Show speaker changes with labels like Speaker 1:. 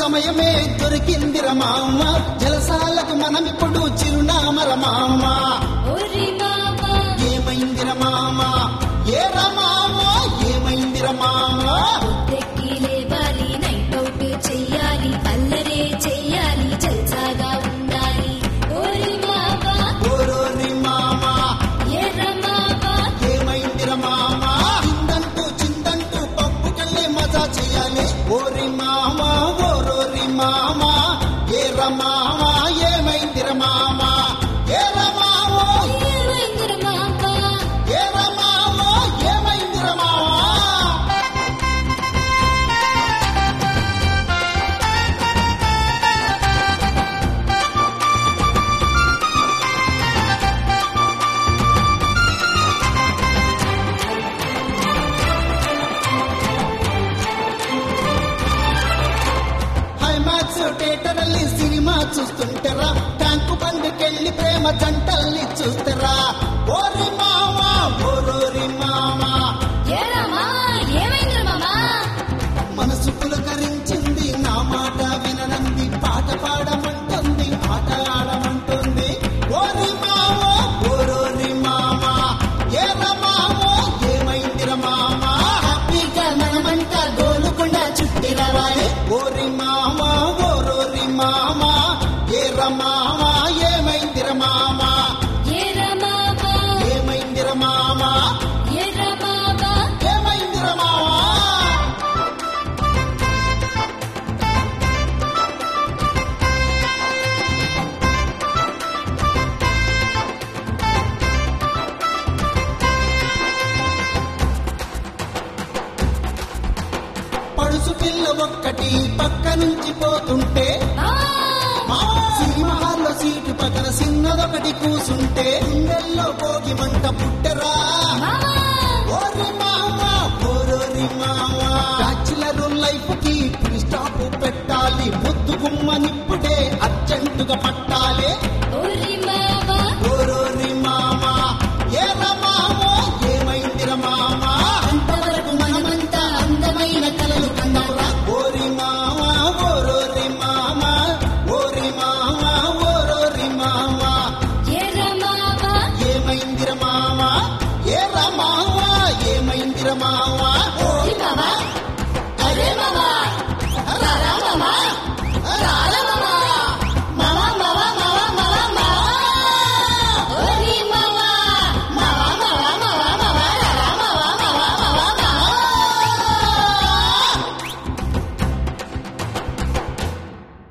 Speaker 1: సమయమే దొరికిందిర మామ జలసాలకు మనమిప్పుడు చిరునామర మామ
Speaker 2: ఒరి మామా
Speaker 1: ఏమైందిర మామ ఏర మామ ఏమైందిర మామ
Speaker 2: పొద్దెక్కి లేవాలి నైట్ అవుట్ చెయ్యాలి అల్లరే చెయ్యాలి జల్సాగా ఉండాలి ఒరి మామా
Speaker 1: ఓరోరి మామ
Speaker 2: ఎర్ర మామా
Speaker 1: ఏమైందిర మామ చిందంటూ చిందంటూ పప్పుకెళ్ళి మజా చేయాలి ఓరి మామ ఓరోరి మామ ఏర మామ ఏమైందిర మామ ఏర మామ
Speaker 2: ఏమైందిర మామా
Speaker 1: ఏర మామ ఏమైందిర మామ హైమాక్స్ థియేటర్ ಅಲ್ಲಿ సినిమా చూస్తుంటారా ట్యాంకు బండికెళ్ళి ప్రేమ జంటల్ని చూస్తారా ఓరి మామా ఓరోరి మామా
Speaker 2: ఎర్ర మామా ఏమైందిర మామా
Speaker 1: మనసు పులకరించింది నా మాట విననంది పాట పాడమంటుంది ఆట ఆడమంటుంది ఓరి మామా ఓరోరి మామా ఏర మామా ఏమైందిర మామా హ్యాపీగా మనమంతా గోలుకుండా చుట్టి రావాలి ఓరి మామా ఓరోరి మామా ఏర మామా ఏమైందిర మామా
Speaker 2: ఎర్ర మామా
Speaker 1: ఏమైందిర మామా
Speaker 2: ఎర్ర మామా
Speaker 1: ఏమైందిర మామా పడుసు పిల్ల ఒక్కటి పక్క నుంచి పోతుంటే
Speaker 2: మామా
Speaker 1: సినిమా హాల్లో సీటు పక్కన చిన్నదొకటి కూసుంటే గుండెల్లో పోగి మంట పుట్టరా
Speaker 2: మామా
Speaker 1: ఓరి మామ ఓరోరి మామ బ్యాచులర్ లైఫ్ కి